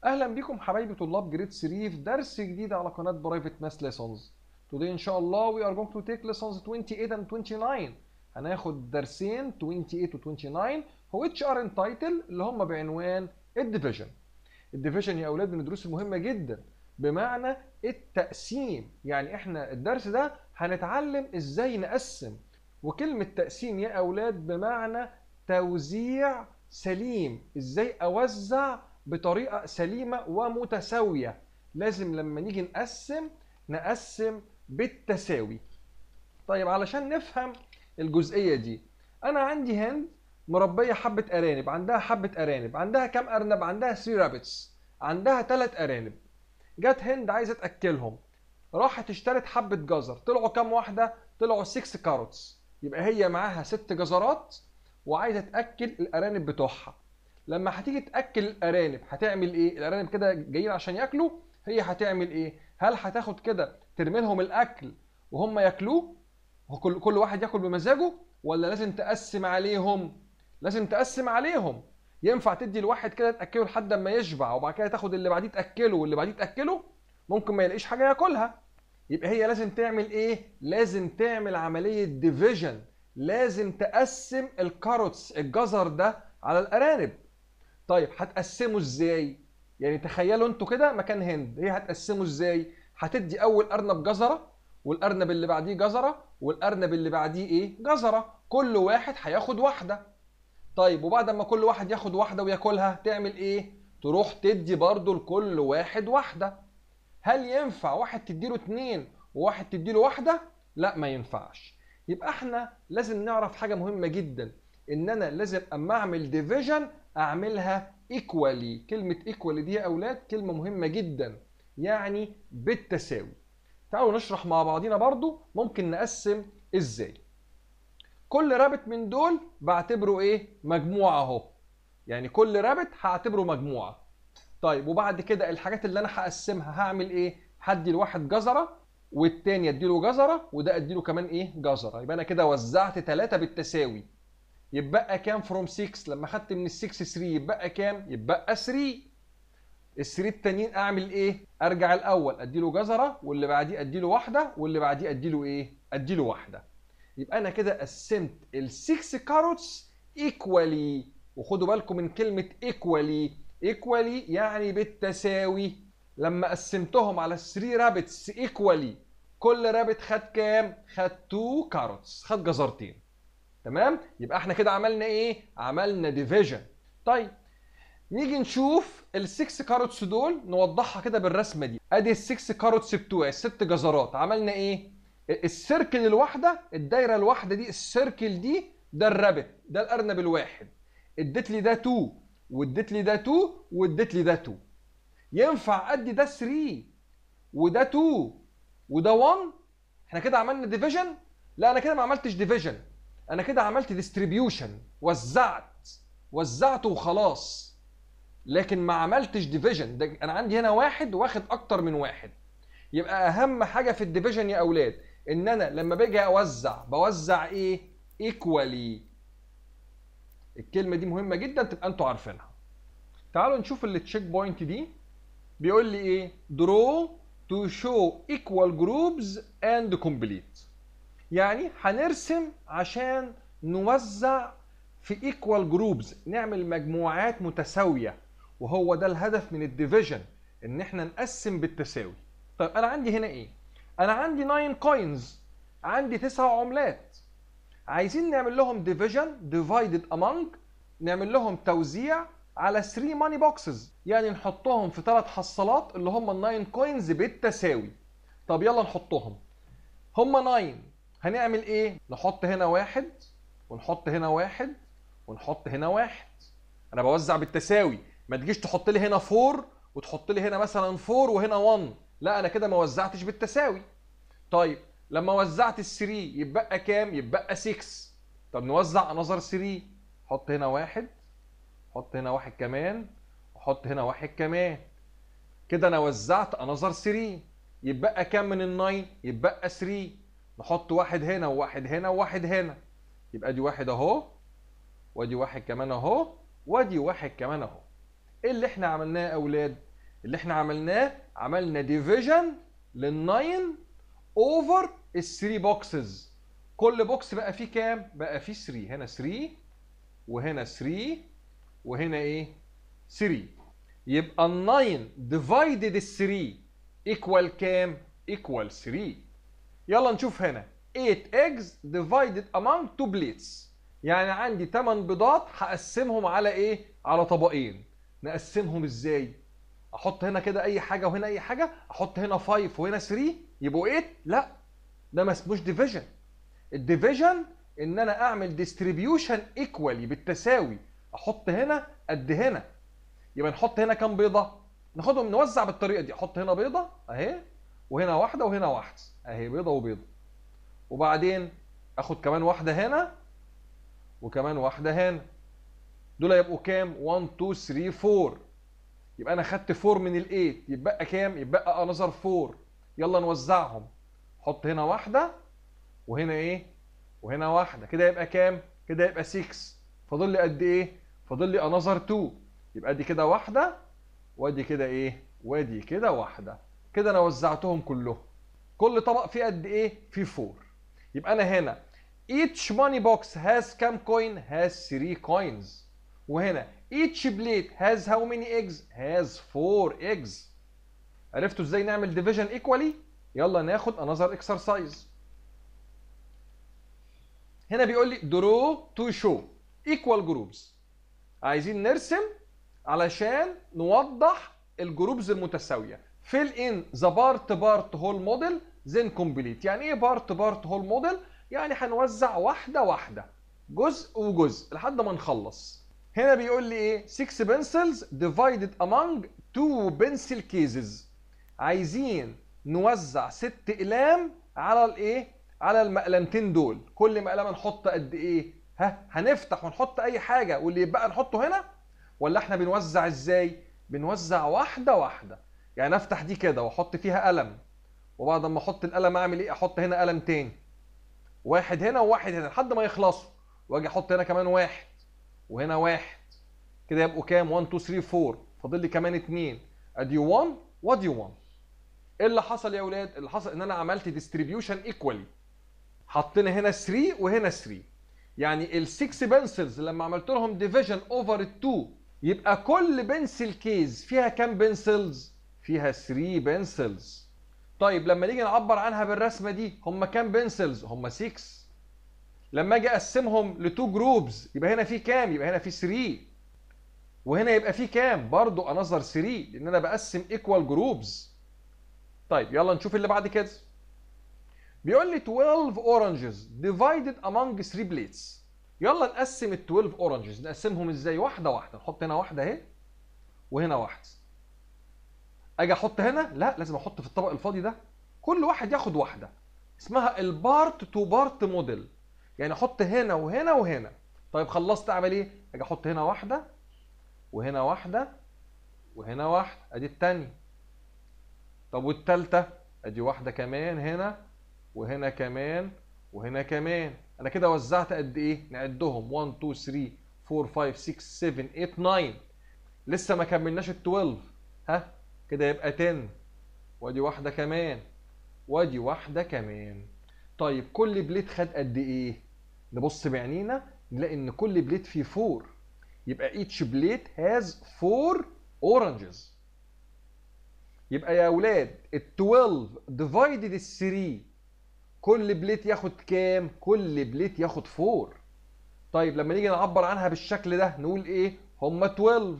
اهلا بكم حبايبي طلاب جريد 3 في درس جديد على قناه برايفت ماس ليسونز today ان شاء الله we are going to take lessons 28 and 29 هناخد درسين 28 و 29 which are entitled اللي هم بعنوان الديفيجن الديفيجن يا اولاد من الدروس المهمه جدا بمعنى التقسيم يعني احنا الدرس ده هنتعلم ازاي نقسم وكلمه تقسيم يا اولاد بمعنى توزيع سليم ازاي اوزع بطريقه سليمه ومتساويه لازم لما نيجي نقسم نقسم بالتساوي طيب علشان نفهم الجزئيه دي انا عندي هند مربيه حبه ارانب عندها حبه ارانب عندها كام ارنب عندها 3 رابتس عندها 3 ارانب جت هند عايزه تاكلهم راحت اشترت حبه جزر طلعوا كام واحده طلعوا 6 كاروتس يبقى هي معاها 6 جزرات وعايزه تاكل الارانب بتوعها لما هتيجي تاكل الارانب هتعمل ايه الارانب كده جايين عشان ياكلوا هي هتعمل ايه هل هتاخد كده ترمي لهم الاكل وهم ياكلوه وكل كل واحد ياكل بمزاجه ولا لازم تقسم عليهم لازم تقسم عليهم ينفع تدي الواحد كده تاكله لحد ما يشبع وبعد كده تاخد اللي بعديه تاكله واللي بعديه تاكله ممكن ما يلاقيش حاجه ياكلها يبقى هي لازم تعمل ايه لازم تعمل عمليه ديفيجن لازم تقسم الكاروتس الجزر ده على الارانب طيب هتقسمه ازاي يعني تخيلوا انتوا كده مكان هند هي هتقسمه ازاي هتدي اول ارنب جزره والارنب اللي بعديه جزره والارنب اللي بعديه ايه جزره كل واحد هياخد واحده طيب وبعد ما كل واحد ياخد واحده وياكلها تعمل ايه تروح تدي برضه لكل واحد واحده هل ينفع واحد تديله اتنين وواحد تديله واحده لا ما ينفعش يبقى احنا لازم نعرف حاجه مهمه جدا ان انا لازم اما اعمل ديفيجن اعملها ايكوالي كلمه ايكوالي دي يا اولاد كلمه مهمه جدا يعني بالتساوي تعالوا نشرح مع بعضينا برضو ممكن نقسم ازاي كل رابط من دول بعتبره ايه مجموعه اهو يعني كل رابط هعتبره مجموعه طيب وبعد كده الحاجات اللي انا هقسمها هعمل ايه هدي لواحد جزره والتاني اديله جزره وده اديله كمان ايه جزره يبقى انا كده وزعت ثلاثه بالتساوي يبقى كام فروم 6 لما خدت من ال 6 3 يبقى كام يبقى 3 ال 3 التانيين اعمل ايه ارجع الاول اديله جزره واللي بعديه اديله واحده واللي بعديه اديله ايه اديله واحده يبقى انا كده قسمت ال 6 كاروتس ايكوالي وخدوا بالكم من كلمه ايكوالي ايكوالي يعني بالتساوي لما قسمتهم على 3 رابتس ايكوالي كل رابت خد كام خد 2 كاروتس خد جزرتين تمام يبقى احنا كده عملنا ايه عملنا ديفيجن طيب نيجي نشوف ال6 كاروتس دول نوضحها كده بالرسمه دي ادي ال6 كاروتس بتوعي الست جزرات عملنا ايه السيركل الواحده الدايره الواحده دي السيركل دي ده الرابت ده الارنب الواحد اديت لي ده 2 واديت لي ده 2 واديت لي ده 2 ينفع ادي ده 3 وده 2 وده 1 احنا كده عملنا ديفيجن لا انا كده ما عملتش ديفيجن انا كده عملت ديستريبيوشن وزعت وزعت وخلاص لكن ما عملتش ديفيجن ده انا عندي هنا واحد واخد اكتر من واحد يبقى اهم حاجه في الديفيجن يا اولاد ان انا لما باجي اوزع بوزع ايه ايكوالي الكلمه دي مهمه جدا تبقى انتوا عارفينها تعالوا نشوف التشيك بوينت دي بيقول لي ايه draw to show equal groups and complete يعني هنرسم عشان نوزع في ايكوال جروبز نعمل مجموعات متساويه وهو ده الهدف من الديفيجن ان احنا نقسم بالتساوي طيب انا عندي هنا ايه انا عندي 9 كوينز عندي 9 عملات عايزين نعمل لهم ديفيجن ديفايدد امونج نعمل لهم توزيع على 3 ماني بوكسز يعني نحطهم في ثلاث حصالات اللي هم ال 9 كوينز بالتساوي طب يلا نحطهم هم 9 هنعمل ايه نحط هنا واحد ونحط هنا واحد ونحط هنا واحد انا بوزع بالتساوي ما تجيش تحط لي هنا 4 وتحط لي هنا مثلا 4 وهنا 1 لا انا كده ما وزعتش بالتساوي طيب لما وزعت ال 3 يبقى كام يبقى 6 طب نوزع انظر 3 حط هنا واحد حط هنا واحد كمان وحط هنا واحد كمان كده انا وزعت انظر 3 يبقى كام من ال 9 يبقى 3 نحط واحد هنا وواحد هنا وواحد هنا يبقى دي واحد اهو وادي واحد كمان اهو وادي واحد كمان اهو ايه اللي احنا عملناه يا اولاد اللي احنا عملناه عملنا ديفيجن لل9 اوفر ال3 بوكسز كل بوكس بقى فيه كام بقى فيه 3 هنا 3 وهنا 3 وهنا ايه 3 يبقى ال9 ديفايدد ال3 ايكوال كام ايكوال 3 يلا نشوف هنا 8 eggs divided among two plates يعني عندي 8 بيضات هقسمهم على ايه على طبقين نقسمهم ازاي احط هنا كده اي حاجه وهنا اي حاجه احط هنا 5 وهنا 3 يبقوا 8 لا ده ما اسموش ديفيجن الديفيجن ان انا اعمل ديستريبيوشن ايكوالي بالتساوي احط هنا قد هنا يبقى نحط هنا كام بيضه ناخدهم نوزع بالطريقه دي احط هنا بيضه اهي وهنا واحده وهنا واحده اهي بيضه وبيضه وبعدين اخد كمان واحده هنا وكمان واحده هنا دول يبقوا كام 1 2 3 4 يبقى انا خدت 4 من ال8 يبقى كام يبقى انذر 4 يلا نوزعهم حط هنا واحده وهنا ايه وهنا واحده كده يبقى كام كده يبقى 6 فاضل لي قد ايه فاضل لي انذر 2 يبقى دي كده واحده وادي كده ايه وادي كده واحده كده انا وزعتهم كلهم كل طبق فيه قد ايه فيه 4 يبقى انا هنا each money box has كام coin has 3 coins وهنا each plate has how many eggs has 4 eggs عرفتوا ازاي نعمل division equally يلا ناخد another exercise هنا بيقول لي draw to show equal groups عايزين نرسم علشان نوضح الجروبز المتساويه fill in the part part whole model then complete يعني ايه part part whole model يعني هنوزع واحده واحده جزء وجزء لحد ما نخلص هنا بيقول لي ايه 6 pencils divided among 2 pencil cases عايزين نوزع ست اقلام على الايه على المقلمتين دول كل مقلمه نحط قد ايه ها هنفتح ونحط اي حاجه واللي يبقى نحطه هنا ولا احنا بنوزع ازاي بنوزع واحده واحده يعني افتح دي كده واحط فيها قلم وبعد ما احط القلم اعمل ايه احط هنا قلم تاني واحد هنا وواحد هنا لحد ما يخلصوا واجي احط هنا كمان واحد وهنا واحد كده يبقوا كام 1 2 3 4 فاضل لي كمان اتنين ادي 1 وادي 1 ايه اللي حصل يا اولاد اللي حصل ان انا عملت ديستريبيوشن ايكوالي حطينا هنا 3 وهنا 3 يعني ال 6 بنسلز لما عملت لهم ديفيجن اوفر ال 2 يبقى كل بنسل كيز فيها كام بنسلز فيها 3 بنسلز طيب لما نيجي نعبر عنها بالرسمه دي هم كام بنسلز هم 6 لما اجي اقسمهم لتو جروبز يبقى هنا في كام يبقى هنا في 3 وهنا يبقى في كام برضو انظر 3 لان انا بقسم ايكوال جروبز طيب يلا نشوف اللي بعد كده بيقول لي 12 اورنجز divided among 3 plates يلا نقسم ال 12 اورنجز نقسمهم ازاي واحده واحده نحط هنا واحده اهي وهنا واحده اجي احط هنا لا لازم احط في الطبق الفاضي ده كل واحد ياخد واحده اسمها البارت تو بارت موديل يعني احط هنا وهنا وهنا طيب خلصت اعمل ايه اجي احط هنا واحده وهنا واحده وهنا واحده ادي الثانيه طب والثالثه ادي واحده كمان هنا وهنا كمان وهنا كمان انا كده وزعت قد ايه نعدهم 1 2 3 4 5 6 7 8 9 لسه ما كملناش ال 12 ها كده يبقى 10 وادي واحده كمان وادي واحده كمان طيب كل بليت خد قد ايه نبص بعينينا نلاقي ان كل بليت فيه 4 يبقى each plate has 4 oranges يبقى يا اولاد ال 12 divided ال 3 كل بليت ياخد كام كل بليت ياخد 4 طيب لما نيجي نعبر عنها بالشكل ده نقول ايه هم 12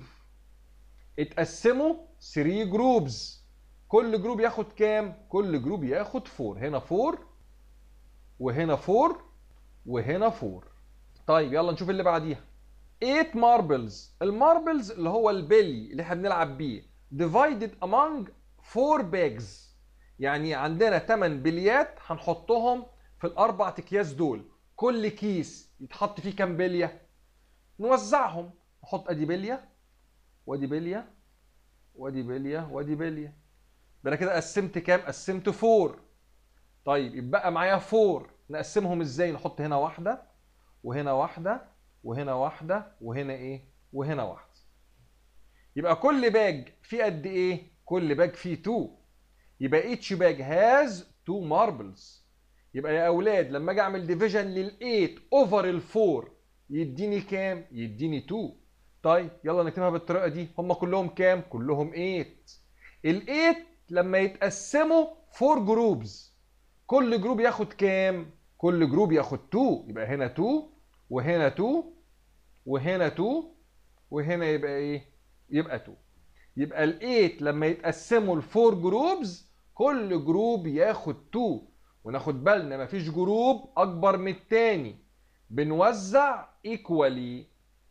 اتقسموا 3 جروبز كل جروب ياخد كام كل جروب ياخد 4 هنا 4 وهنا 4 وهنا 4 طيب يلا نشوف اللي بعديها 8 ماربلز الماربلز اللي هو البلي اللي احنا بنلعب بيه divided among 4 bags يعني عندنا 8 بليات هنحطهم في الاربع اكياس دول كل كيس يتحط فيه كام بليه نوزعهم نحط ادي بليه وادي بليه وادي بليه وادي بليه ده انا كده قسمت كام قسمت 4 طيب يبقى معايا 4 نقسمهم ازاي نحط هنا واحده وهنا واحده وهنا واحده وهنا ايه وهنا واحده يبقى كل باج فيه قد ايه كل باج فيه 2 يبقى each bag has 2 marbles يبقى يا اولاد لما اجي اعمل ديفيجن لل 8 اوفر ال 4 يديني كام يديني 2 طيب يلا نكتبها بالطريقه دي هم كلهم كام كلهم 8 ال 8 لما يتقسموا 4 جروبز كل جروب ياخد كام كل جروب ياخد 2 يبقى هنا 2 وهنا 2 وهنا 2 وهنا يبقى ايه يبقى 2 يبقى ال 8 لما يتقسموا ل 4 جروبز كل جروب ياخد 2 وناخد بالنا مفيش جروب اكبر من التاني بنوزع ايكوالي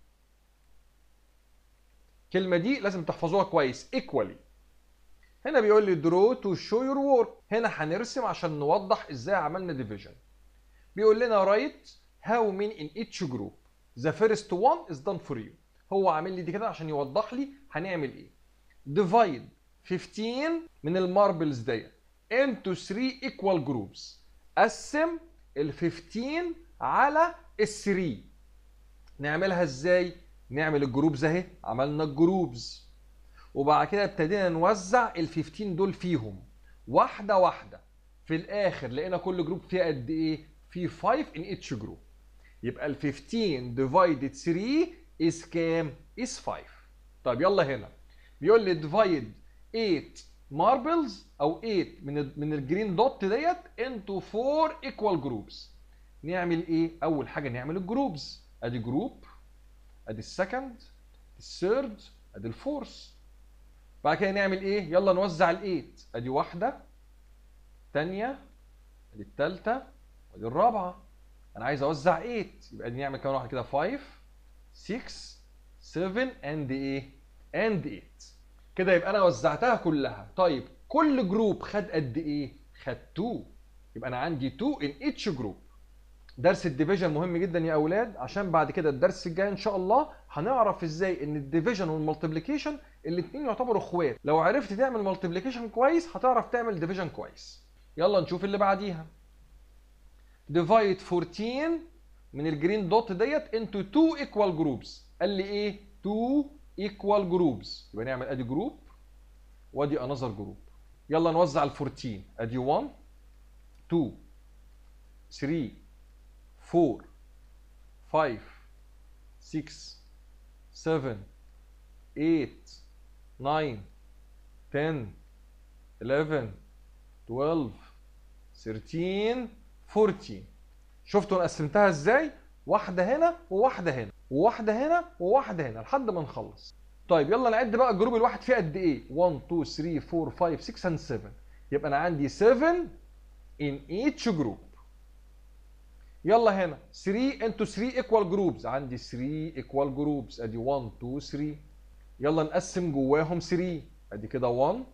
الكلمه دي لازم تحفظوها كويس ايكوالي هنا بيقول لي درو تو شو يور وورك هنا هنرسم عشان نوضح ازاي عملنا ديفيجن بيقول لنا رايت هاو مين ان ايتش جروب ذا فيرست وان از دان فور يو هو عامل لي دي كده عشان يوضح لي هنعمل ايه ديفايد 15 من الماربلز ديت into 3 equal groups قسم ال 15 على ال 3 نعملها ازاي نعمل الجروبز اهي عملنا الجروبز وبعد كده ابتدينا نوزع ال 15 دول فيهم واحده واحده في الاخر لقينا كل جروب فيه قد ايه فيه 5 in each group يبقى ال 15 divided 3 is كام is 5 طيب يلا هنا بيقول لي divide 8 ماربلز او 8 من ال من الجرين دوت ديت into 4 equal groups نعمل ايه اول حاجه نعمل الجروبز ادي جروب ادي السكند الثيرد ادي الفورث بعد كده نعمل ايه يلا نوزع الايت ادي واحده تانية ادي التالتة ادي الرابعه انا عايز اوزع 8 يبقى دي نعمل كمان واحده كده 5 6 7 اند ايه اند 8 كده يبقى انا وزعتها كلها طيب كل جروب خد قد ايه خد 2 يبقى انا عندي 2 ان ايتش جروب درس الديفيجن مهم جدا يا اولاد عشان بعد كده الدرس الجاي ان شاء الله هنعرف ازاي ان الديفيجن والمالتيبليكيشن الاثنين يعتبروا اخوات لو عرفت تعمل مالتيبليكيشن كويس هتعرف تعمل ديفيجن كويس يلا نشوف اللي بعديها ديفايد 14 من الجرين دوت ديت انتو 2 ايكوال جروبس قال لي ايه 2 ايكوال جروبس يبقى نعمل ادي جروب وادي انذر جروب يلا نوزع ال 14 ادي 1 2 3 4 5 6 7 8 9 10 11 12 13 14 شفتوا انا قسمتها ازاي واحده هنا وواحده هنا وواحده هنا وواحده هنا لحد ما نخلص طيب يلا نعد بقى الجروب الواحد فيه قد ايه 1 2 3 4 5 6 and 7 يبقى انا عندي 7 in each group يلا هنا 3 into 3 equal groups عندي 3 equal groups ادي 1 2 3 يلا نقسم جواهم 3 ادي كده 1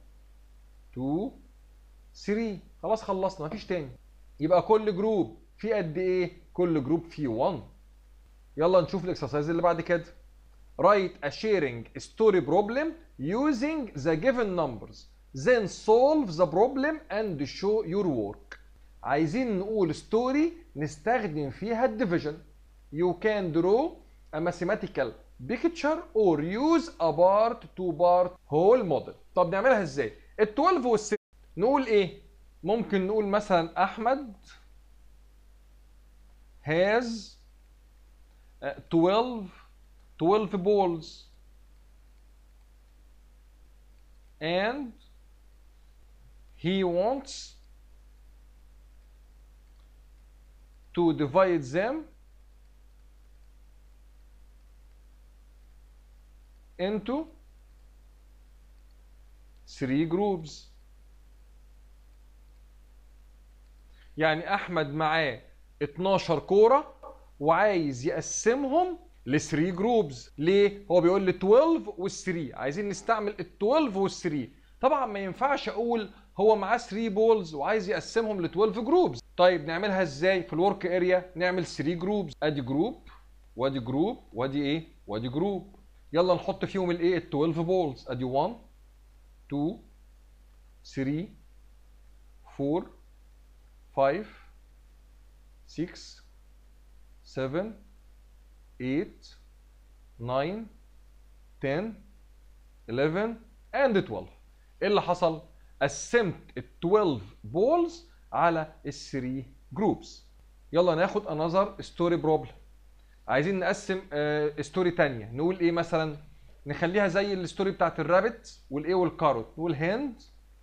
2 3 خلاص خلصنا مفيش تاني يبقى كل جروب فيه قد ايه كل جروب فيه 1 يلا نشوف الاكسرسايز اللي بعد كده write a sharing story problem using the given numbers then solve the problem and show your work عايزين نقول ستوري نستخدم فيها الديفيجن you can draw a mathematical picture or use a part to part whole model طب نعملها ازاي ال 12 وال 6 نقول ايه ممكن نقول مثلا احمد has uh, 12 12 balls and he wants to divide them into three groups يعني احمد معاه 12 كوره وعايز يقسمهم ل 3 جروبز ليه هو بيقول لي 12 وال 3 عايزين نستعمل ال 12 وال 3 طبعا ما ينفعش اقول هو معاه 3 بولز وعايز يقسمهم ل 12 جروبز طيب نعملها ازاي في الورك اريا نعمل 3 جروبز ادي جروب وادي جروب وادي ايه وادي جروب يلا نحط فيهم الايه ال 12 بولز ادي 1 2 3 4 5 6 7 8 9 10 11 and 12 ايه اللي حصل قسمت ال 12 بولز على ال 3 جروبس يلا ناخد انذر ستوري بروبلم عايزين نقسم ستوري تانية نقول ايه مثلا نخليها زي الستوري بتاعت الرابت والايه والكاروت نقول هند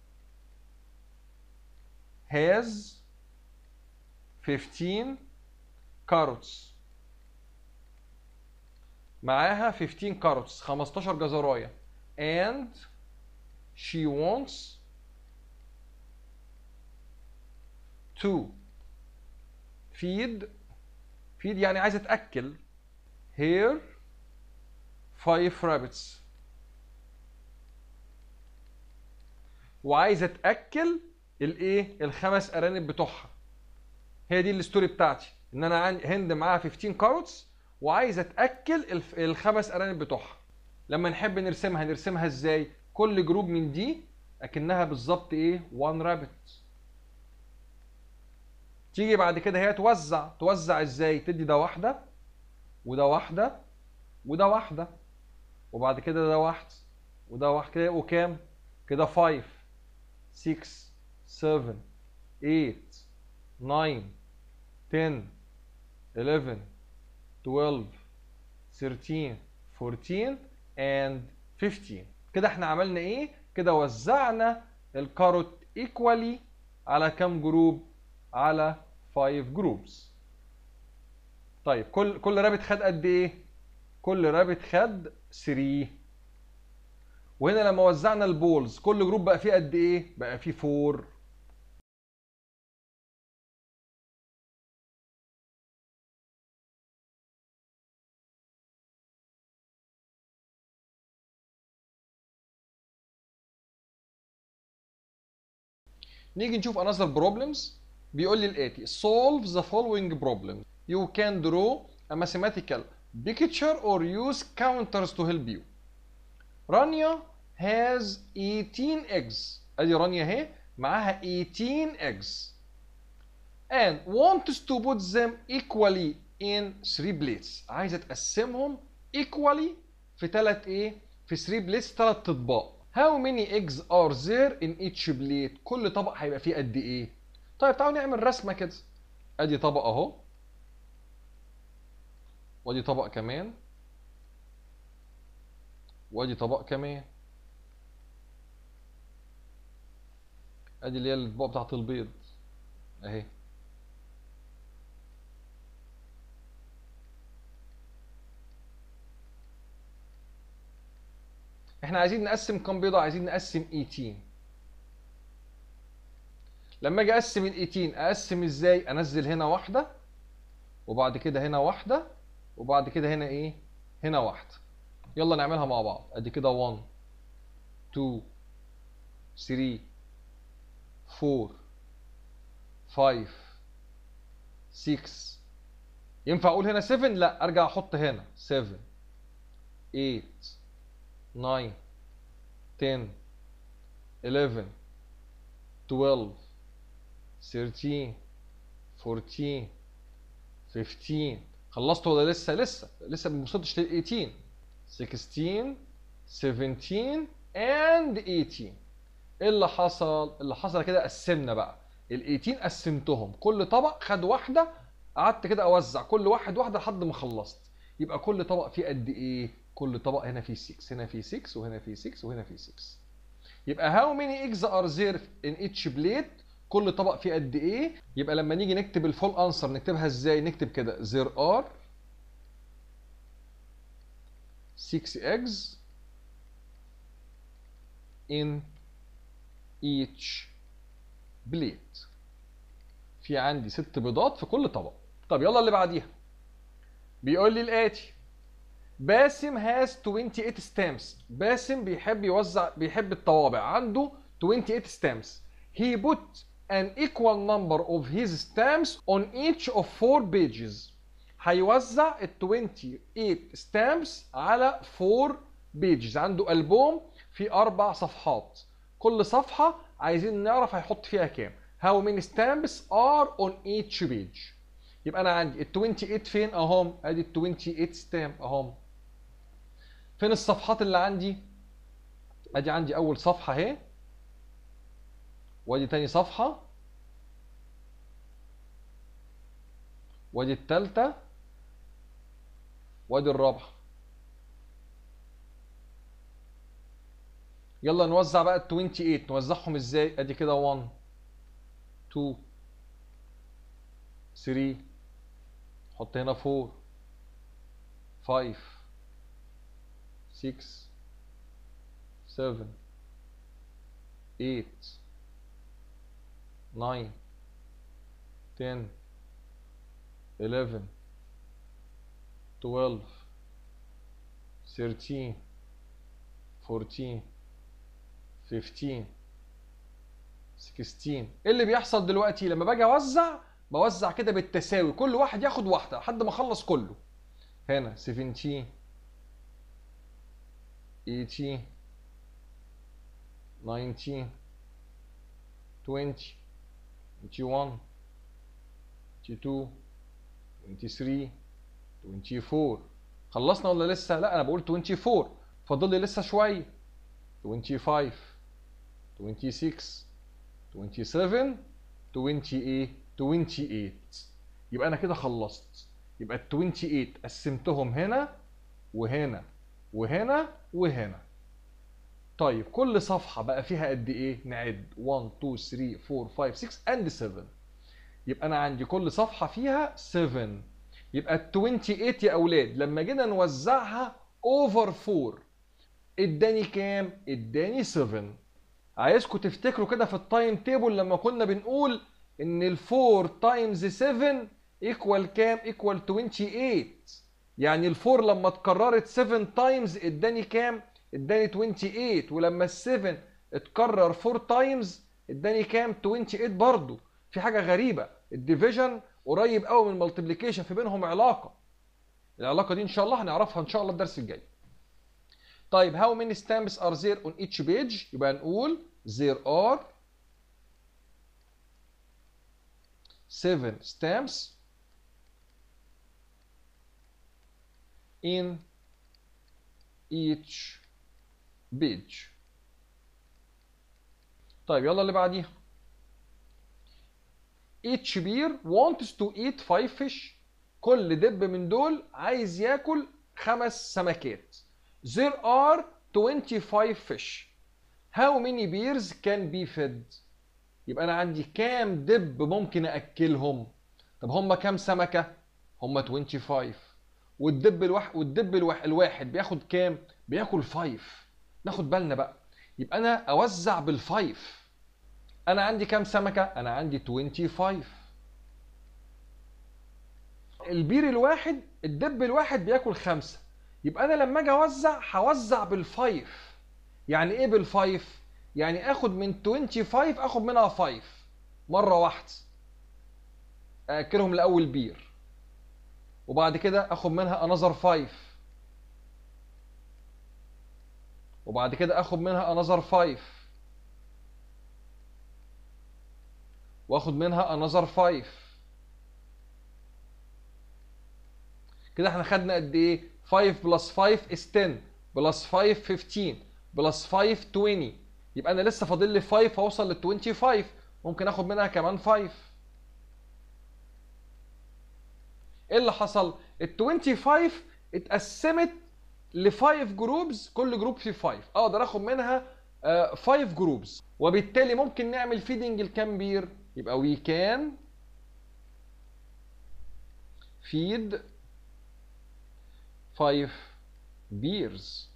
has 15 carrots معاها 15 كاروتس 15 جزرايه and she wants to feed feed يعني عايزه تاكل here five rabbits وعايزه تاكل الايه الخمس ارانب بتوعها هي دي الستوري بتاعتي ان انا عندي هند معاها 15 كاروتس وعايزه تاكل الف- الخمس ارانب بتوعها لما نحب نرسمها نرسمها ازاي كل جروب من دي اكنها بالظبط ايه 1 رابت تيجي بعد كده هي توزع توزع ازاي تدي ده واحده وده واحده وده واحده وبعد كده ده واحد وده واحد كده يبقوا كام كده 5 6 7 8 9 10 11 12 13 14 and 15 كده احنا عملنا ايه كده وزعنا الكاروت equally على كام جروب على 5 جروبس طيب كل كل رابط خد قد ايه كل رابط خد 3 وهنا لما وزعنا البولز كل جروب بقى فيه قد ايه بقى فيه 4 نيجي نشوف another problems بيقول لي الاتي solve the following problem you can draw a mathematical picture or use counters to help you رانيا has 18 eggs ادي رانيا اهي معاها 18 eggs and wants to put them equally in 3 plates عايزه تقسمهم equally في ثلاث ايه في 3 plates ثلاث اطباق how many eggs are there in each plate كل طبق هيبقى فيه قد ايه طيب تعالوا نعمل رسمه كده ادي طبق اهو وادي طبق كمان وادي طبق كمان ادي اللي هي الاطباق بتاعت البيض اهي احنا عايزين نقسم كام بيضه عايزين نقسم 18 لما اجي اقسم ال 18 اقسم ازاي انزل هنا واحده وبعد كده هنا واحده وبعد كده هنا ايه هنا واحده يلا نعملها مع بعض ادي كده 1 2 3 4 5 6 ينفع اقول هنا 7 لا ارجع احط هنا 7 8 9 10 11 12 13 14 15 خلصت ولا لسه لسه لسه ما وصلتش لل 18 16 17 and 18 ايه اللي حصل اللي حصل كده قسمنا بقى ال 18 قسمتهم كل طبق خد واحده قعدت كده اوزع كل واحد واحده لحد ما خلصت يبقى كل طبق فيه قد ايه كل طبق هنا فيه 6 هنا فيه 6 وهنا فيه 6 وهنا فيه 6 يبقى how many eggs are there in each plate كل طبق فيه قد ايه يبقى لما نيجي نكتب الفول انسر نكتبها ازاي نكتب كده there are 6 eggs in each plate في عندي ست بيضات في كل طبق طب يلا اللي بعديها بيقول لي الاتي باسم has 28 stamps باسم بيحب يوزع بيحب الطوابع عنده 28 stamps he put an equal number of his stamps on each of four pages هيوزع ال 28 stamps على 4 pages عنده ألبوم فيه أربع صفحات كل صفحة عايزين نعرف هيحط فيها كام how many stamps are on each page يبقى أنا عندي ال 28 فين أهم أدي ال 28 stamp أهم فين الصفحات اللي عندي ادي عندي اول صفحه اهي وادي تاني صفحة وادي التالتة وادي الرابعة يلا نوزع بقى ال 28 نوزعهم ازاي ادي كده 1 2 3 حط هنا 4 5 6 7 8 9 10 11 12 13 14 15 16 ايه اللي بيحصل دلوقتي لما باجي اوزع بوزع كده بالتساوي كل واحد ياخد واحده لحد ما اخلص كله هنا 17 18 19 20 21 22 23 24 خلصنا ولا لسه؟ لا انا بقول 24 فاضل لي لسه شويه 25 26 27 28 28 يبقى انا كده خلصت يبقى ال 28 قسمتهم هنا وهنا وهنا وهنا طيب كل صفحة بقى فيها قد ايه؟ نعد 1 2 3 4 5 6 and 7 يبقى انا عندي كل صفحة فيها 7 يبقى ال 28 يا اولاد لما جينا نوزعها اوفر 4 اداني كام؟ اداني 7 عايزكم تفتكروا كده في التايم تيبل لما كنا بنقول ان ال 4 تايمز 7 ايكوال كام؟ ايكوال 28 يعني ال 4 لما اتكررت 7 تايمز اداني كام؟ اداني 28 ولما ال 7 اتكرر 4 تايمز اداني كام؟ 28 برضه في حاجه غريبه الديفيجن قريب قوي من المالتيبليكيشن في بينهم علاقه العلاقه دي ان شاء الله هنعرفها ان شاء الله الدرس الجاي طيب how many stamps are there on each page يبقى نقول there are 7 stamps in each page طيب يلا اللي بعديها each bear wants to eat five fish كل دب من دول عايز ياكل خمس سمكات there are 25 fish how many bears can be fed يبقى انا عندي كام دب ممكن اكلهم طب هم كام سمكه هم 25 والدب الواحد والدب الواحد, الواحد بياخد كام بياكل 5 ناخد بالنا بقى يبقى انا اوزع بالفايف انا عندي كام سمكه انا عندي 25 البير الواحد الدب الواحد بياكل خمسة يبقى انا لما اجي اوزع هوزع بالفايف يعني ايه بالفايف يعني اخد من 25 اخد منها 5 مره واحده اكلهم الاول بير وبعد كده اخد منها انذر 5 وبعد كده اخد منها انذر 5 واخد منها انذر 5 كده احنا خدنا قد ايه 5 بلس 5 is 10 بلس 5 15 بلس 5 20 يبقى انا لسه فاضل لي 5 هوصل لل 25 ممكن اخد منها كمان 5 ايه اللي حصل ال 25 اتقسمت ل 5 جروبز كل جروب فيه 5 اقدر اخد منها 5 جروبز وبالتالي ممكن نعمل فيدنج لكام بير يبقى وي كان feed 5 beers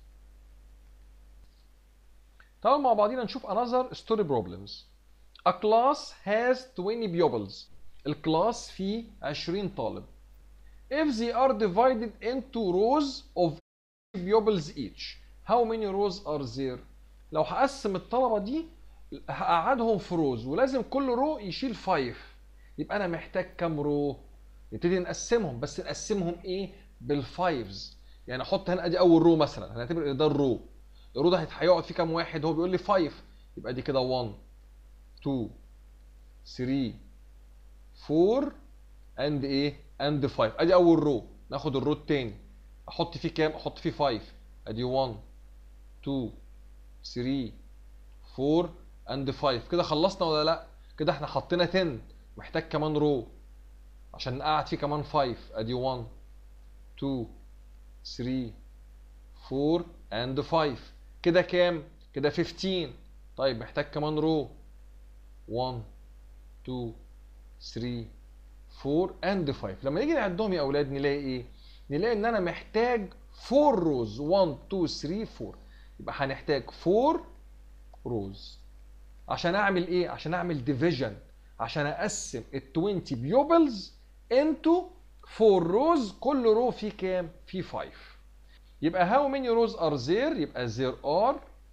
تعالوا مع بعضينا نشوف another story problems a class has 20 pupils الكلاس فيه 20 طالب if they are divided into rows of pupils each how many rows are there لو هقسم الطلبة دي هقعدهم في روز ولازم كل رو يشيل 5 يبقى انا محتاج كام رو نبتدي نقسمهم بس نقسمهم ايه بالفايفز يعني احط هنا ادي اول رو مثلا هنعتبر ان ده الرو الرو ده هيقعد فيه كام واحد هو بيقول لي 5 يبقى دي كده 1 2 3 4 اند ايه اند 5 ادي اول رو ناخد الرو التاني احط فيه كام احط فيه 5 ادي 1 2 3 4 اند 5 كده خلصنا ولا لا كده احنا حطينا 10 محتاج كمان رو عشان نقعد فيه كمان 5 ادي 1 2 3 4 اند 5 كده كام كده 15 طيب محتاج كمان رو 1 2 3 4 اند 5 لما نيجي نعدهم يا اولاد نلاقي ايه نلاقي ان انا محتاج 4 روز 1 2 3 4 يبقى هنحتاج 4 روز عشان اعمل ايه عشان اعمل ديفيجن عشان اقسم ال 20 بيوبلز انتو 4 روز كل رو فيه كام فيه 5 يبقى how many rows are there يبقى there are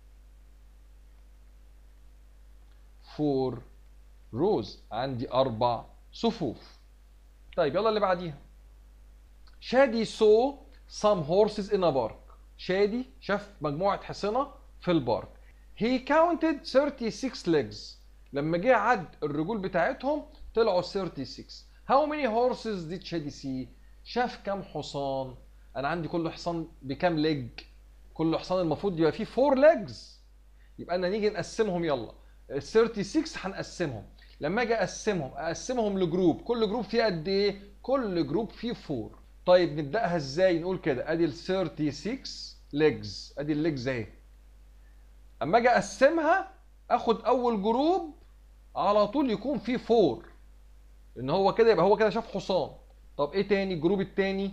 4 rows عندي اربع صفوف طيب يلا اللي بعديها شادي saw some horses in a park شادي شاف مجموعة حصنة في البارك he counted 36 legs لما جه عد الرجول بتاعتهم طلعوا 36 how many horses did شادي see شاف كام حصان انا عندي كل حصان بكام ليج كل حصان المفروض يبقى فيه 4 legs يبقى انا نيجي نقسمهم يلا ال 36 هنقسمهم لما اجي اقسمهم اقسمهم لجروب كل جروب فيه قد ايه كل جروب فيه 4 طيب نبداها ازاي نقول كده ادي ال 36 ليجز ادي الليجز اهي اما اجي اقسمها اخد اول جروب على طول يكون فيه 4 ان هو كده يبقى هو كده شاف حصان طب ايه تاني الجروب التاني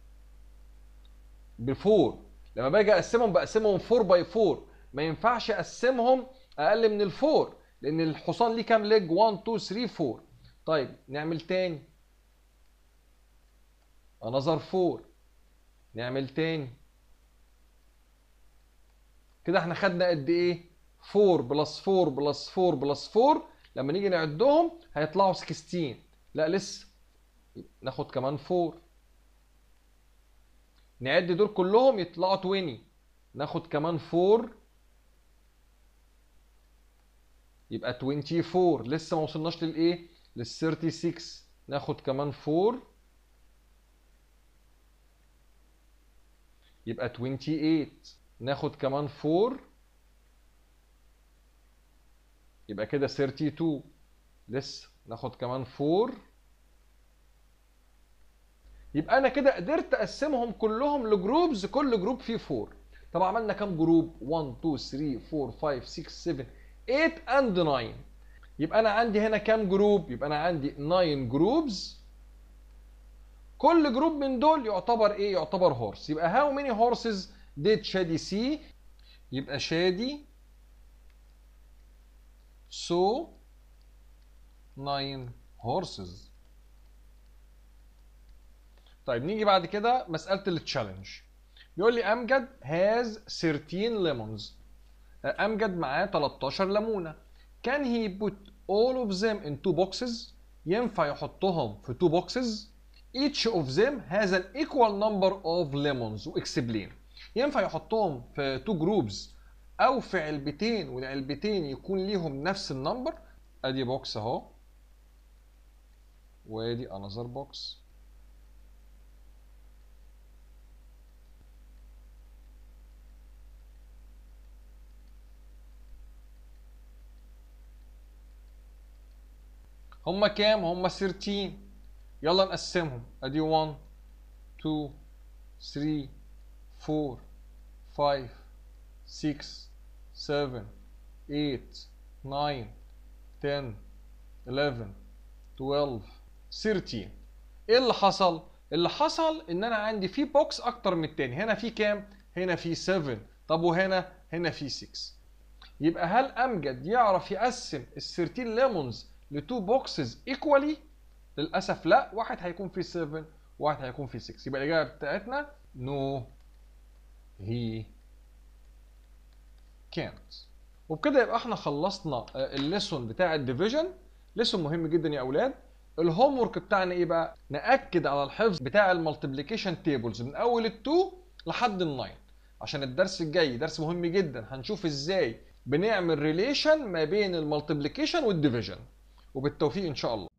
بفور لما باجي اقسمهم بقسمهم 4 باي 4 ما ينفعش اقسمهم اقل من الفور لان الحصان ليه كام ليج 1 2 3 4 طيب نعمل تاني انظر 4 نعمل تاني كده احنا خدنا قد ايه 4 بلس 4 بلس 4 بلس 4 لما نيجي نعدهم هيطلعوا 16 لا لسه ناخد كمان 4 نعد دول كلهم يطلعوا 20 ناخد كمان 4 يبقى 24 لسه ما وصلناش للايه لل 36 ناخد كمان 4 يبقى 28 ناخد كمان 4 يبقى كده 32 لسه ناخد كمان 4 يبقى انا كده قدرت اقسمهم كلهم لجروبز كل جروب فيه 4 طب عملنا كام جروب 1 2 3 4 5 6 7 8 and 9 يبقى انا عندي هنا كام جروب يبقى انا عندي 9 جروبز كل جروب من دول يعتبر ايه يعتبر هورس يبقى how many horses did شادي see يبقى شادي saw 9 horses طيب نيجي بعد كده مسألة التشالنج بيقول لي أمجد has 13 lemons أمجد معاه 13 ليمونة can he put all of them in two boxes ينفع يحطهم في two boxes each of them has an equal number of lemons واكسبلين ينفع يحطهم في two groups أو في علبتين والعلبتين يكون ليهم نفس النمبر أدي بوكس أهو وادي another box هما كام؟ هما 13 يلا نقسمهم ادي 1 2 3 4 5 6 7 8 9 10 11 12 13 ايه اللي حصل؟ اللي حصل ان انا عندي في بوكس اكتر من التاني هنا في كام؟ هنا في 7 طب وهنا هنا في 6 يبقى هل امجد يعرف يقسم ال 13 ليمونز لتو بوكسز ايكوالي للاسف لا واحد هيكون فيه 7 واحد هيكون فيه 6 يبقى الاجابه بتاعتنا نو هي كانت وبكده يبقى احنا خلصنا الليسون بتاع الديفيجن ليسون مهم جدا يا اولاد الهوم ورك بتاعنا ايه بقى ناكد على الحفظ بتاع المالتيبليكيشن تيبلز من اول ال2 لحد ال9 عشان الدرس الجاي درس مهم جدا هنشوف ازاي بنعمل ريليشن ما بين المالتيبليكيشن والديفيجن وبالتوفيق ان شاء الله